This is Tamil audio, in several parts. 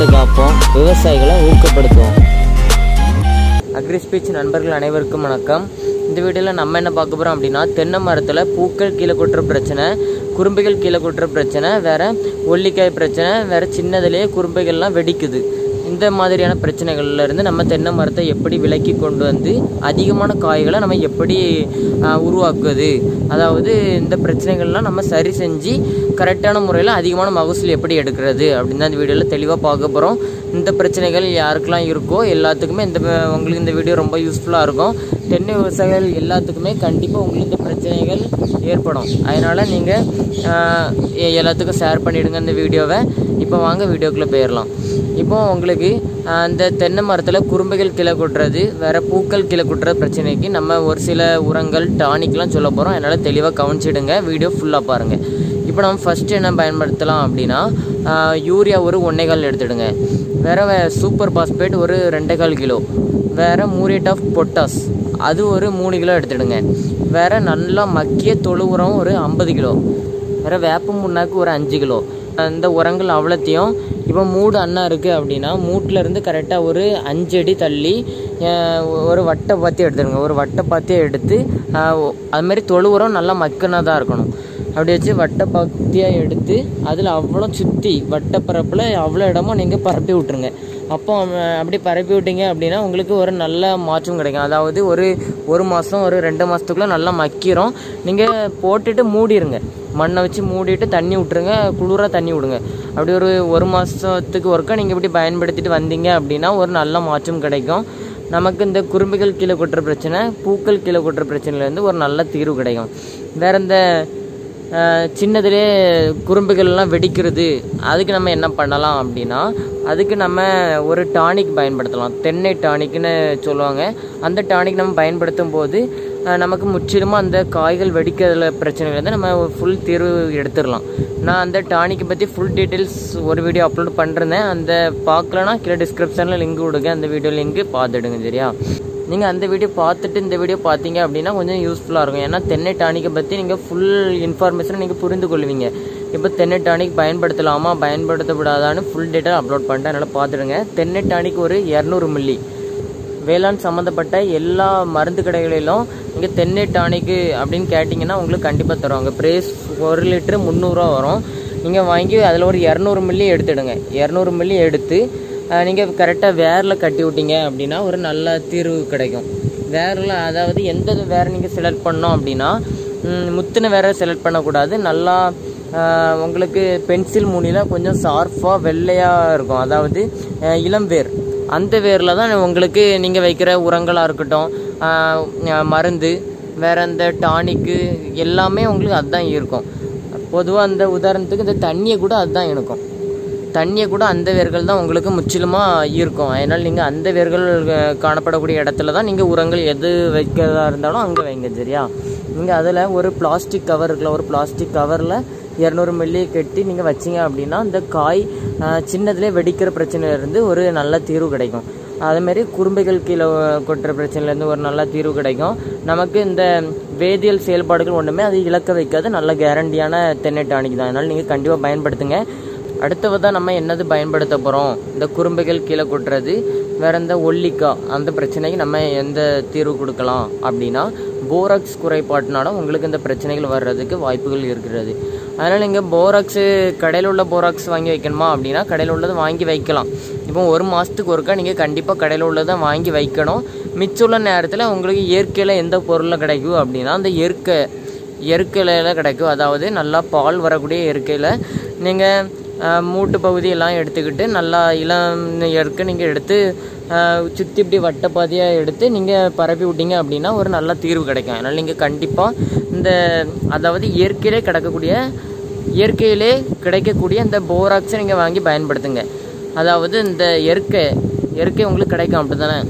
மரத்தை காப்போம் விவசாயிகளை ஊக்கப்படுத்துவோம் அக்ரி ஸ்பீச் நண்பர்கள் அனைவருக்கும் வணக்கம் இந்த வீடியோவில் நம்ம என்ன பார்க்க போகிறோம் அப்படின்னா தென்னை மரத்தில் பூக்கள் கீழே கொட்டுற பிரச்சனை குறும்பைகள் கீழே கொட்டுற பிரச்சனை வேற ஒல்லிக்காய் பிரச்சனை வேற சின்னதுலேயே குறும்பைகள்லாம் வெடிக்குது இந்த மாதிரியான பிரச்சனைகள்ல இருந்து நம்ம தென்னை மரத்தை எப்படி விலக்கி கொண்டு வந்து அதிகமான காய்களை நம்ம எப்படி ஆஹ், உருவாக்குவது அதாவது இந்த பிரச்சனைகள்லாம் நம்ம சரி செஞ்சு கரெக்டான முறையில் அதிகமான மகசூல் எப்படி எடுக்கிறது அப்படின்னு தான் இந்த வீடியோவில் தெளிவாக பார்க்க போகிறோம் இந்த பிரச்சனைகள் யாருக்கெல்லாம் இருக்கோ எல்லாத்துக்குமே இந்த உங்களுக்கு இந்த வீடியோ ரொம்ப யூஸ்ஃபுல்லாக இருக்கும் தென்னை விவசாயிகள் எல்லாத்துக்குமே கண்டிப்பாக உங்களுக்கு இந்த பிரச்சனைகள் ஏற்படும் அதனால் நீங்கள் எல்லாத்துக்கும் ஷேர் பண்ணிவிடுங்க இந்த வீடியோவை இப்போ வாங்க வீடியோக்குள்ளே போயிடலாம் இப்போ உங்களுக்கு ஆஹ், இந்த தென்னை மரத்தில் குறும்பைகள் கீழே கொட்டுறது வேற பூக்கள் கீழே கொட்டுற பிரச்சனைக்கு நம்ம ஒரு சில உரங்கள் டானிக்லாம் சொல்ல போகிறோம் அதனால் தெளிவாக கவனிச்சிடுங்க வீடியோ ஃபுல்லாக பாருங்கள் இப்போ நம்ம ஃபஸ்ட்டு என்ன பயன்படுத்தலாம் அப்படின்னா ஆஹ், யூரியா ஒரு ஒன்றேகால் எடுத்துடுங்க வேற வே- சூப்பர் பாஸ்பேட் ஒரு ரெண்டேகால் கிலோ வேற மூரியட் ஆஃப் பொட்டாஸ் அது ஒரு மூணு கிலோ எடுத்துடுங்க வேற நல்லா மக்கிய தொழு உரம் ஒரு ஐம்பது கிலோ வேற வேப்ப முன்னாக்கு ஒரு அஞ்சு கிலோ இந்த உரங்கள் அவ்வளோத்தையும் இப்போ மூடு அண்ணா இருக்குது அப்படின்னா மூட்டில் இருந்து கரெக்டாக ஒரு அஞ்சு அடி தள்ளி அஹ், ஒரு வட்டை பாத்தி எடுத்துடுங்க ஒரு வட்டை பாத்தியை எடுத்து அஹ், ஒ- அது மாதிரி தொழு உரம் நல்லா மக்கினதாக இருக்கணும் அப்படி வச்சு வட்டை பாத்தியாக எடுத்து அதில் அவ்வளோ சுற்றி வட்டப்பரப்பில் அவ்வளோ இடமும் நீங்கள் பரப்பி விட்ருங்க அப்போ அஹ், அப்படி பரப்பி விட்டீங்க அப்படின்னா உங்களுக்கு ஒரு நல்ல மாற்றம் கிடைக்கும் அதாவது ஒரு ஒரு மாதம் ஒரு ரெண்டு மாதத்துக்குள்ளே நல்லா மக்கிரும் நீங்கள் போட்டுட்டு மூடிடுங்க மண்ணை வச்சு மூடிட்டு தண்ணி விட்டுருங்க குளிராக தண்ணி விடுங்க அப்படி ஒரு ஒரு மாதத்துக்கு ஒருக்கா நீங்கள் இப்படி பயன்படுத்திட்டு வந்தீங்க அப்படின்னா ஒரு நல்ல மாற்றம் கிடைக்கும் நமக்கு இந்த குறும்புகள் கீழே கொட்டுற பிரச்சனை பூக்கள் கீழே கொட்டுற பிரச்சனையிலேருந்து ஒரு நல்ல தீர்வு கிடைக்கும் வேற இந்த அஹ், சின்னதுலே குறும்புகள்லாம் வெடிக்கிறது அதுக்கு நம்ம என்ன பண்ணலாம் அப்படின்னா அதுக்கு நம்ம ஒரு டானிக் பயன்படுத்தலாம் தென்னை டானிக்னு சொல்லுவாங்க அந்த டானிக் நம்ம பயன்படுத்தும் போது அஹ், நமக்கு முற்றிலுமாக அந்த காய்கள் வெடிக்கிறதுல பிரச்சனைலேருந்து நம்ம ஃபுல் தீர்வு எடுத்துடலாம் நான் அந்த டானிக்கை பற்றி ஃபுல் டீட்டெயில்ஸ் ஒரு வீடியோ அப்லோட் பண்ணிருந்தேன் அந்த பார்க்கலனா கீழே டிஸ்கிரிப்ஷனில் லிங்க் கொடுங்க அந்த வீடியோ லிங்க் பார்த்துடுங்க சரியா நீங்கள் அந்த வீடியோ பார்த்துட்டு இந்த வீடியோ பார்த்தீங்க அப்படின்னா கொஞ்சம் யூஸ்ஃபுல்லாக இருக்கும் ஏன்னா தென்னை டானிக்கை பற்றி நீங்கள் ஃபுல் இன்ஃபர்மேஷனை நீங்கள் புரிந்து கொள்வீங்க இப்போ தென்னை டானிக் பயன்படுத்தலாமா பயன்படுத்தக்கூடாதான்னு ஃபுல் டேட்டா அப்லோட் பண்ணிட்டேன் அதனால் பார்த்துடுங்க தென்னை டானிக் ஒரு இரநூறு மில்லி வேளாண் சம்மந்தப்பட்ட எல்லா மருந்து கடைகளிலும் நீங்கள் தென்னை டானிக்கு அப்படின்னு கேட்டிங்கன்னா உங்களுக்கு கண்டிப்பாக தருவாங்க ப்ரைஸ் ஒரு லிட்டரு முந்நூறுரூவா வரும் நீங்கள் வாங்கி அதில் ஒரு இரநூறு மில்லி எடுத்துடுங்க இரநூறு மில்லி எடுத்து நீங்கள் கரெக்டாக வேரில் கட்டி விட்டீங்க அப்படின்னா ஒரு நல்ல தீர்வு கிடைக்கும் வேரில் அதாவது எந்த வேர் நீங்கள் செலக்ட் பண்ணோம் அப்படின்னா ம், முத்தின வேரை செலக்ட் பண்ணக்கூடாது நல்லா ஆஹ், உங்களுக்கு பென்சில் முனியில் கொஞ்சம் ஷார்ப்பாக வெள்ளையாக இருக்கும் அதாவது ஆஹ், இளம் வேர் அந்த வேரில் தான் உங்களுக்கு நீங்கள் வைக்கிற உரங்களாக இருக்கட்டும் ஆஹ், ஆஹ், மருந்து வேற இந்த டானிக்கு எல்லாமே உங்களுக்கு அதுதான் இருக்கும் பொதுவாக அந்த உதாரணத்துக்கு இந்த தண்ணியை கூட அதுதான் இருக்கும் தண்ணியை கூட அந்த வேர்கள் தான் உங்களுக்கு முற்றிலுமாக இருக்கும் அதனால் நீங்கள் அந்த வேர்கள் அஹ், காணப்படக்கூடிய இடத்துல தான் நீங்கள் உரங்கள் எது வைக்கிறதா இருந்தாலும் அங்கே வைங்க சரியா நீங்கள் அதில் ஒரு பிளாஸ்டிக் கவர் இருக்குல்ல ஒரு பிளாஸ்டிக் கவரில் இரநூறு மில்லி கட்டி நீங்கள் வச்சீங்க அப்படின்னா அந்த காய் அஹ், சின்னதுலேயே வெடிக்கிற பிரச்சனையிலேருந்து ஒரு நல்ல தீர்வு கிடைக்கும் அதேமாரி குறும்பைகள் கீழே கொட்டுற பிரச்சனையிலேருந்து ஒரு நல்ல தீர்வு கிடைக்கும் நமக்கு இந்த வேதியியல் செயல்பாடுகள் ஒன்றுமே அது இழக்க வைக்காது நல்ல கேரண்டியான தென்னை டானிக் தான் அதனால் நீங்கள் கண்டிப்பாக பயன்படுத்துங்க அடுத்தவதான் நம்ம என்னது பயன்படுத்த போகிறோம் இந்த குறும்பைகள் கீழே கொட்டுறது வேற இந்த ஒல்லிக்காய் அந்த பிரச்சனைக்கு நம்ம எந்த தீர்வு கொடுக்கலாம் அப்படின்னா போராக்ஸ் குறைபாட்டினால உங்களுக்கு இந்த பிரச்சனைகள் வர்றதுக்கு வாய்ப்புகள் இருக்கிறது அதனால் நீங்கள் போராக்ஸு கடையில் உள்ள போராக்ஸ் வாங்கி வைக்கணுமா அப்படின்னா கடையில் உள்ளதை வாங்கி வைக்கலாம் இப்போ ஒரு மாதத்துக்கு ஒருக்கா நீங்கள் கண்டிப்பாக கடையில் உள்ளதை வாங்கி வைக்கணும் மிச்சம் உள்ள நேரத்தில் உங்களுக்கு இயற்கையில் எந்த பொருளில் கிடைக்கும் அப்படின்னா அந்த இயற்கை இயற்கையில் கிடைக்கும் அதாவது நல்லா பால் வரக்கூடிய இயற்கையில் நீங்கள் மூட்டு பகுதியெல்லாம் எடுத்துக்கிட்டு நல்லா இளம் இயற்கை நீங்கள் எடுத்து சுற்றி இப்படி வட்டப்பாதையாக எடுத்து நீங்கள் பரப்பி விட்டீங்க அப்படின்னா ஒரு நல்ல தீர்வு கிடைக்கும் அதனால் நீங்கள் கண்டிப்பாக இந்த அதாவது இயற்கையிலே கிடக்கக்கூடிய இயற்கையிலே கிடைக்கக்கூடிய இந்த போராக்ஸை நீங்கள் வாங்கி பயன்படுத்துங்க அதாவது இந்த இயற்கை இயற்கை உங்களுக்கு கிடைக்கும் அப்படி தானே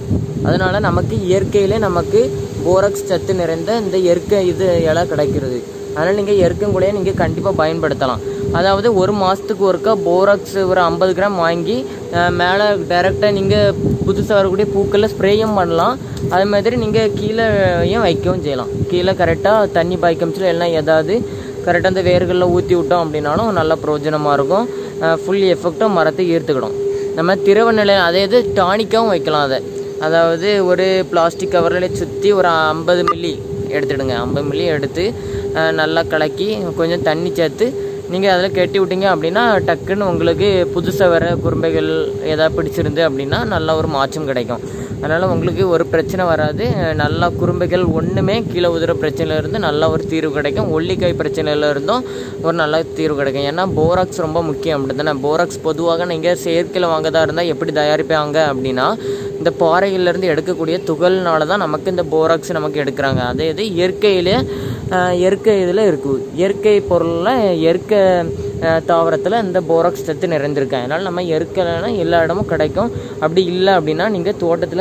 அதனால நமக்கு இயற்கையிலே நமக்கு போரக்ஸ் சத்து நிறைந்த இந்த இயற்கை இது இலை கிடைக்கிறது அதனால் நீங்கள் இயற்கை கூடயே நீங்கள் கண்டிப்பாக பயன்படுத்தலாம் அதாவது ஒரு மாதத்துக்கு ஒருக்கா போராக்ஸ் ஒரு ஐம்பது கிராம் வாங்கி மேலே டைரெக்டாக நீங்கள் புதுசாக வரக்கூடிய பூக்களில் ஸ்ப்ரேயும் பண்ணலாம் அதே மாதிரி நீங்கள் கீழேயும் வைக்கவும் செய்யலாம் கீழே கரெக்டாக தண்ணி பாய்க்கமிச்சில் எல்லாம் ஏதாவது கரெக்டாக அந்த வேர்களில் ஊற்றி விட்டோம் அப்படின்னாலும் நல்ல பிரயோஜனமாக இருக்கும் ஃபுல் எஃபெக்டும் மரத்தை ஈர்த்துக்கிடும் நம்ம திரவ நிலை அதே இது டானிக்காகவும் வைக்கலாம் அதை அதாவது ஒரு பிளாஸ்டிக் கவரில் சுற்றி ஒரு ஐம்பது மில்லி எடுத்துடுங்க ஐம்பது மில்லி எடுத்து அஹ், நல்லா கலக்கி கொஞ்சம் தண்ணி சேர்த்து நீங்கள் அதில் கட்டி விட்டீங்க அப்படின்னா டக்குன்னு உங்களுக்கு புதுசாக வர குறும்பைகள் ஏதாவது பிடிச்சிருந்து அப்படின்னா நல்ல ஒரு மாற்றம் கிடைக்கும் அதனால் உங்களுக்கு ஒரு பிரச்சனை வராது நல்லா குறும்பைகள் ஒன்றுமே கீழே உதிர பிரச்சனையில இருந்து நல்ல ஒரு தீர்வு கிடைக்கும் ஒல்லிக்காய் பிரச்சனையில இருந்தும் ஒரு நல்ல தீர்வு கிடைக்கும் ஏன்னா போராக்ஸ் ரொம்ப முக்கியம் அப்படி தானே போராக்ஸ் பொதுவாக நீங்கள் செயற்கையில் வாங்கதா இருந்தால் எப்படி தயாரிப்பாங்க அப்படின்னா இந்த பாறையிலேருந்து எடுக்கக்கூடிய துகள்னால தான் நமக்கு இந்த போராக்ஸ் நமக்கு எடுக்கிறாங்க அதே இது இயற்கையிலே ஆஹ், இயற்கை இதில் இருக்குது இயற்கை பொருளில் இயற்கை தாவரத்தில் இந்த போராக்ஸ் சத்து நிறைந்திருக்கு அதனால் நம்ம இயற்கைனா எல்லா இடமும் கிடைக்கும் அப்படி இல்லை அப்படின்னா நீங்கள் தோட்டத்தில்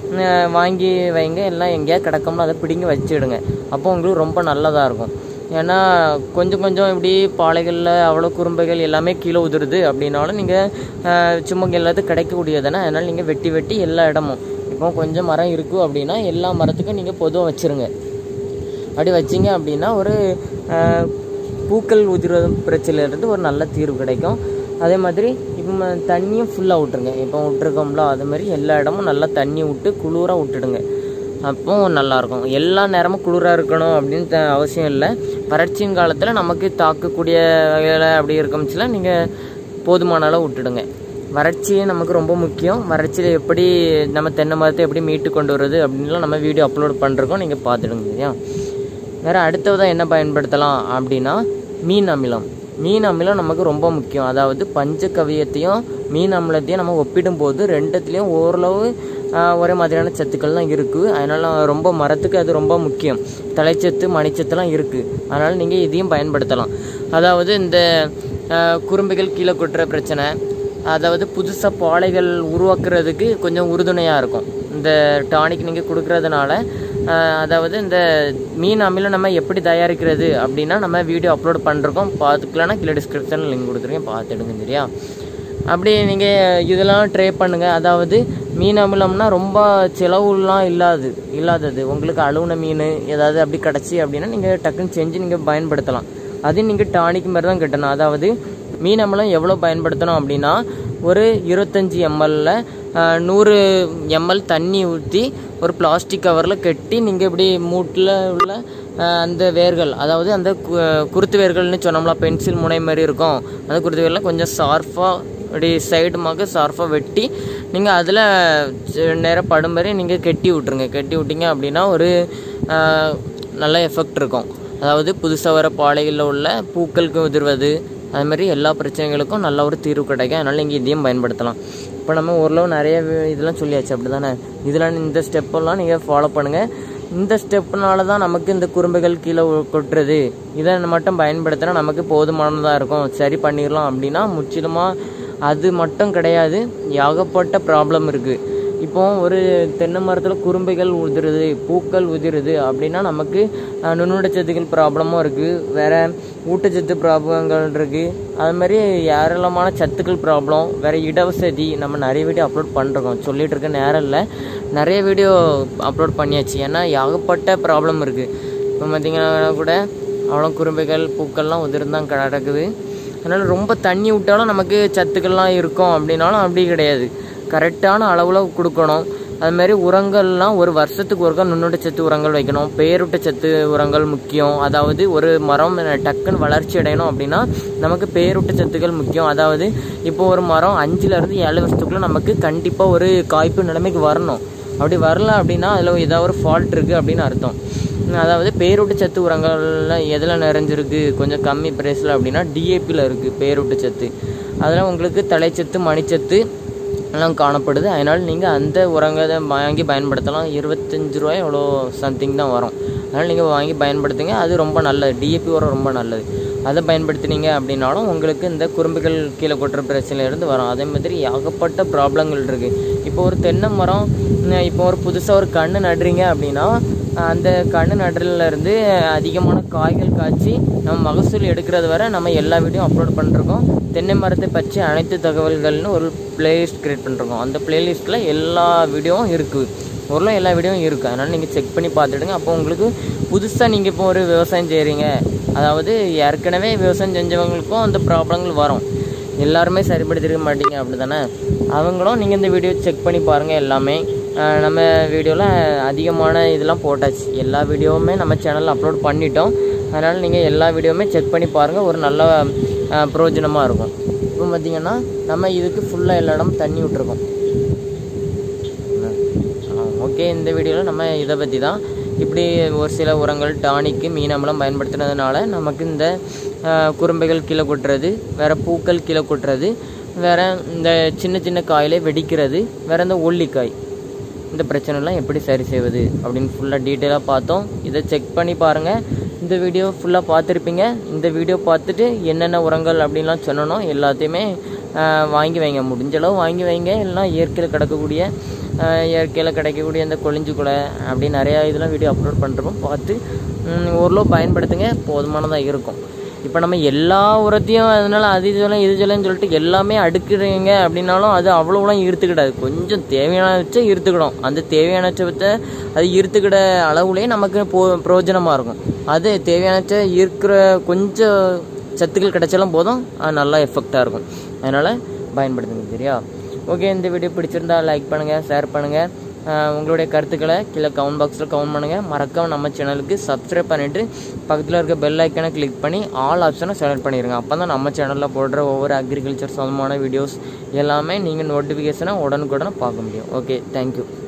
வாங்கி வைங்க எல்லாம் எங்கேயாவது கிடக்கும்னா அதை பிடிங்கி வச்சிடுங்க அப்போ உங்களுக்கு ரொம்ப நல்லதாக இருக்கும் ஏன்னா கொஞ்சம் கொஞ்சம் இப்படி பாலைகளில் அவ்வளோ குறும்பைகள் எல்லாமே கீழே உதிருது அப்படின்னாலும் நீங்கள் சும்மா எல்லாத்துக்கும் கிடைக்கக்கூடியதானே அதனால் நீங்கள் வெட்டி வெட்டி எல்லா இடமும் இப்போ கொஞ்சம் மரம் இருக்குது அப்படின்னா எல்லா மரத்துக்கும் நீங்கள் பொதுவாக வச்சுருங்க அப்படி வச்சிங்க அப்படின்னா ஒரு அஹ், பூக்கள் உதிரும் பிரச்சனையிலேருந்து ஒரு நல்ல தீர்வு கிடைக்கும் அதே மாதிரி இப்போ தண்ணியும் ஃபுல்லாக விட்டுருங்க இப்போ விட்டுருக்கோம்ல அது மாதிரி எல்லா இடமும் நல்லா தண்ணி விட்டு குளிராக விட்டுடுங்க அப்போ நல்லாயிருக்கும் எல்லா நேரமும் குளிராக இருக்கணும் அப்படின்னு த- அவசியம் இல்லை வறட்சியின் காலத்தில் நமக்கு தாக்கக்கூடிய வகையில் அப்படி இருக்கும்ச்சுல நீங்கள் போதுமான அளவு விட்டுடுங்க வறட்சியே நமக்கு ரொம்ப முக்கியம் வறட்சியில் எப்படி நம்ம தென்னை மரத்தை எப்படி மீட்டு கொண்டு வருது அப்படின்லாம் நம்ம வீடியோ அப்லோட் பண்ணுறோம் நீங்கள் பார்த்துடுங்க சரியா வேறு அடுத்ததாக என்ன பயன்படுத்தலாம் அப்படின்னா மீன் அமிலம் மீன் அமிலம் நமக்கு ரொம்ப முக்கியம் அதாவது பஞ்சகவியத்தையும் மீன் அமிலத்தையும் நம்ம ஒப்பிடும்போது ரெண்டுத்துலேயும் ஓரளவு ஆஹ், ஒரே மாதிரியான சத்துக்கள் தான் இருக்குது அதனால் ரொம்ப மரத்துக்கு அது ரொம்ப முக்கியம் தலைச்சத்து மணிச்சத்துலாம் இருக்குது அதனால் நீங்கள் இதையும் பயன்படுத்தலாம் அதாவது இந்த ஆஹ், குறும்புகள் கீழே கொட்டுற பிரச்சனை அதாவது புதுசாக பாலைகள் உருவாக்குறதுக்கு கொஞ்சம் உறுதுணையாக இருக்கும் இந்த டானிக் நீங்கள் கொடுக்கறதுனால ஆஹ், அதாவது இந்த மீன் அமிலம் நம்ம எப்படி தயாரிக்கிறது அப்படின்னா நம்ம வீடியோ அப்லோட் பண்ணுறோம் பார்த்துக்கலாம்னா கீழே டிஸ்கிரிப்ஷனில் லிங்க் கொடுத்துருக்கேன் பார்த்துடுங்க சரியா அப்படி நீங்கள் இதெல்லாம் ட்ரை பண்ணுங்கள் அதாவது மீன் அமிலம்னா ரொம்ப செலவுலாம் இல்லாது இல்லாதது உங்களுக்கு அழுகுன மீன் ஏதாவது அப்படி கிடச்சி அப்படின்னா நீங்கள் டக்குன்னு செஞ்சு நீங்கள் பயன்படுத்தலாம் அது நீங்கள் டானிக் மாதிரி தான் கட்டணும் அதாவது மீன் அமிலம் எவ்வளோ பயன்படுத்தணும் அப்படின்னா ஒரு இருபத்தஞ்சி எம்எல்ல நூறு எம்எல் தண்ணி ஊற்றி ஒரு பிளாஸ்டிக் கவரில் கட்டி நீங்கள் இப்படி மூட்டில் உள்ள ஆஹ், அந்த வேர்கள் அதாவது அந்த கு- குருத்து வேர்கள்னு சொன்னோம்ல பென்சில் முனை மாதிரி இருக்கும் அந்த குருத்து வேரில் கொஞ்சம் ஷார்ப்பாக அப்படி சைடுமாக ஷார்ப்பாக வெட்டி நீங்கள் அதில் நேராக படும் மாதிரி நீங்கள் கட்டி விட்ருங்க கட்டி விட்டீங்க அப்படின்னா ஒரு ஆஹ், நல்ல எஃபெக்ட் இருக்கும் அதாவது புதுசாக வர பாலைகளில் உள்ள பூக்களுக்கு உதிர்வது அது மாதிரி எல்லா பிரச்சனைகளுக்கும் நல்ல ஒரு தீர்வு கிடைக்கும் அதனால் நீங்கள் இதையும் பயன்படுத்தலாம் இப்போ நம்ம ஓரளவு நிறைய வி- இதெல்லாம் சொல்லியாச்சு அப்படி தானே இதெல்லாம் இந்த ஸ்டெப்பெல்லாம் நீங்கள் ஃபாலோ பண்ணுங்கள் இந்த ஸ்டெப்னால தான் நமக்கு இந்த குறும்புகள் கீழே உ- கொட்டுறது இதை மட்டும் பயன்படுத்தினா நமக்கு போதுமானதாக இருக்கும் சரி பண்ணிடலாம் அப்படின்னா முற்றிலுமாக அது மட்டும் கிடையாது ஏகப்பட்ட ப்ராப்ளம் இருக்குது இப்போ ஒரு தென்னை மரத்தில் குறும்பைகள் உதிருது பூக்கள் உதிருது அப்படின்னா நமக்கு அஹ், நுண்ணுடச்சத்துக்கள் ப்ராப்ளமும் இருக்குது வேற ஊட்டச்சத்து ப்ராப்ளங்கள் இருக்குது அது மாதிரி ஏராளமான சத்துக்கள் ப்ராப்ளம் வேற இடவசதி நம்ம நிறைய வீடியோ அப்லோட் பண்ணுறோம் சொல்லிட்டு இருக்க நேரம் இல்லை நிறைய வீடியோ அப்லோட் பண்ணியாச்சு ஏன்னா ஏகப்பட்ட ப்ராப்ளம் இருக்குது இப்போ பார்த்தீங்கன்னா கூட அவ்வளோ குறும்பைகள் பூக்கள்லாம் உதிர்ந்தான் கிடக்குது அதனால் ரொம்ப தண்ணி விட்டாலும் நமக்கு சத்துக்கள்லாம் இருக்கும் அப்படின்னாலும் அப்படி கிடையாது கரெக்டான அளவில் கொடுக்கணும் அது மாதிரி உரங்கள்லாம் ஒரு வருஷத்துக்கு ஒருக்கா நுண்ணுட்ட சத்து உரங்கள் வைக்கணும் பேருட்ட சத்து உரங்கள் முக்கியம் அதாவது ஒரு மரம் டக்குன்னு வளர்ச்சி அடையணும் அப்படின்னா நமக்கு பேருட்ட சத்துக்கள் முக்கியம் அதாவது இப்போ ஒரு மரம் அஞ்சுலேருந்து ஏழு வருஷத்துக்குள்ள நமக்கு கண்டிப்பாக ஒரு காய்ப்பு நிலைமைக்கு வரணும் அப்படி வரல அப்படின்னா அதில் ஏதாவது ஒரு ஃபால்ட் இருக்குது அப்படின்னு அர்த்தம் அதாவது பேரூட்டு சத்து உரங்கள்ல எதில் நிறைஞ்சிருக்கு கொஞ்சம் கம்மி ப்ரைஸில் அப்படின்னா டிஏபியில் இருக்குது பேரூட்டு சத்து அதில் உங்களுக்கு தலைச்சத்து மணிச்சத்து எல்லாம் காணப்படுது அதனால் நீங்கள் அந்த உரங்களை வாங்கி பயன்படுத்தலாம் இருபத்தஞ்சு ரூபாய் எவ்வளோ சம்திங் தான் வரும் அதனால் நீங்கள் வாங்கி பயன்படுத்துங்க அது ரொம்ப நல்லது டிஏபி உரம் ரொம்ப நல்லது அதை பயன்படுத்தினீங்க அப்படின்னாலும் உங்களுக்கு இந்த குறும்புகள் கீழே கொட்டுற பிரச்சனையிலேருந்து வரும் அதே மாதிரி ஏகப்பட்ட ப்ராப்ளங்கள் இருக்குது இப்போ ஒரு தென்னை மரம் உம், இப்போ ஒரு புதுசாக ஒரு கன்று நடுறீங்க அப்படின்னா அந்த கன்று நடுறதுல இருந்து அதிகமான காய்கள் காய்ச்சி நம்ம மகசூல் எடுக்கிறது வரை நம்ம எல்லா வீடியோ அப்லோட் பண்ணிருக்கோம் தென்னை மரத்தை பற்றி அனைத்து தகவல்கள்னு ஒரு பிளேலிஸ்ட் கிரியேட் பண்ணிருக்கோம் அந்த பிளேலிஸ்ட்டில் எல்லா வீடியோவும் இருக்குது ஓரளவு எல்லா வீடியோவும் இருக்குது அதனால் நீங்கள் செக் பண்ணி பார்த்துடுங்க அப்போ உங்களுக்கு புதுசாக நீங்கள் இப்போ ஒரு விவசாயம் செய்கிறீங்க அதாவது ஏற்கனவே விவசாயம் செஞ்சவங்களுக்கும் அந்த ப்ராப்ளங்கள் வரும் எல்லாருமே சரிப்படுத்திருக்க மாட்டீங்க அப்படி தானே அவங்களும் நீங்கள் இந்த வீடியோ செக் பண்ணி பாருங்கள் எல்லாமே அஹ் நம்ம வீடியோவில் அதிகமான இதெல்லாம் போட்டாச்சு எல்லா வீடியோவுமே நம்ம சேனலில் அப்லோட் பண்ணிட்டோம் அதனால் நீங்கள் எல்லா வீடியோவுமே செக் பண்ணி பாருங்கள் ஒரு நல்ல அஹ், பிரயோஜனமாக இருக்கும் இப்போ பார்த்தீங்கன்னா நம்ம இதுக்கு ஃபுல்லாக எல்லா இடமும் தண்ணி விட்டுருக்கோம் ஓகே இந்த வீடியோவில் நம்ம இதை பற்றி தான் இப்படி ஒரு சில உரங்கள் டானிக்கு மீனம்பலம் பயன்படுத்துனதுனால நமக்கு இந்த அஹ், குரும்பைகள் கீழே கொட்டுறது வேறு பூக்கள் கீழே கொட்டுறது வேறு இந்த சின்ன சின்ன காயிலே வெடிக்கிறது வேறு இந்த ஒல்லிக்காய் இந்த பிரச்சனைலாம் எப்படி சரி செய்வது அப்படின்னு ஃபுல்லாக டீட்டெயிலாக பார்த்தோம் இதை செக் பண்ணி பாருங்கள் இந்த வீடியோ ஃபுல்லாக பார்த்துருப்பீங்க இந்த வீடியோ பார்த்துட்டு என்னென்ன உரங்கள் அப்படின்லாம் சொன்னனோ எல்லாத்தையுமே ஆஹ், வாங்கி வைங்க முடிஞ்ச அளவு வாங்கி வைங்க எல்லாம் இயற்கையில் கிடக்கக்கூடிய ஆஹ், இயற்கையில் கிடைக்கக்கூடிய இந்த கொழிஞ்சு குலை அப்படி நிறையா இதெல்லாம் வீடியோ அப்லோட் பண்ணுறப்போ பார்த்து ம், ஓரளவு பயன்படுத்துங்க போதுமானதாக இருக்கும் இப்போ நம்ம எல்லா உரத்தையும் அதனால அது இது சொல்ல இது சொல்லன்னு சொல்லிட்டு எல்லாமே அடுக்குறீங்க அப்படின்னாலும் அது அவ்வளோலாம் ஈர்த்துக்கிடாது கொஞ்சம் தேவையான வச்சா ஈர்த்துக்கிடும் அந்த தேவையான வச்ச அது ஈர்த்துக்கிட அளவுலேயே நமக்கு போ பிரயோஜனமாக இருக்கும் அது தேவையான வச்ச ஈர்க்கிற கொஞ்சம் சத்துக்கள் கிடைச்சாலும் போதும் அது நல்லா எஃபெக்டாக இருக்கும் அதனால் பயன்படுத்துங்க சரியா ஓகே இந்த வீடியோ பிடிச்சிருந்தா லைக் பண்ணுங்கள் ஷேர் பண்ணுங்கள் ஆஹ் உங்களுடைய கருத்துக்களை கீழே கமெண்ட் பாக்ஸில் கமெண்ட் பண்ணுங்கள் மறக்காம நம்ம சேனலுக்கு சப்ஸ்கிரைப் பண்ணிவிட்டு பக்கத்தில் இருக்க பெல் ஐக்கனை கிளிக் பண்ணி ஆல் ஆப்ஷனை செலக்ட் பண்ணிடுங்க அப்போ தான் நம்ம சேனலில் போடுற ஒவ்வொரு அக்ரிகல்ச்சர் சம்மந்தமான வீடியோஸ் எல்லாமே நீங்கள் நோட்டிஃபிகேஷனை உடனுக்குடனே பார்க்க முடியும் ஓகே தேங்க்யூ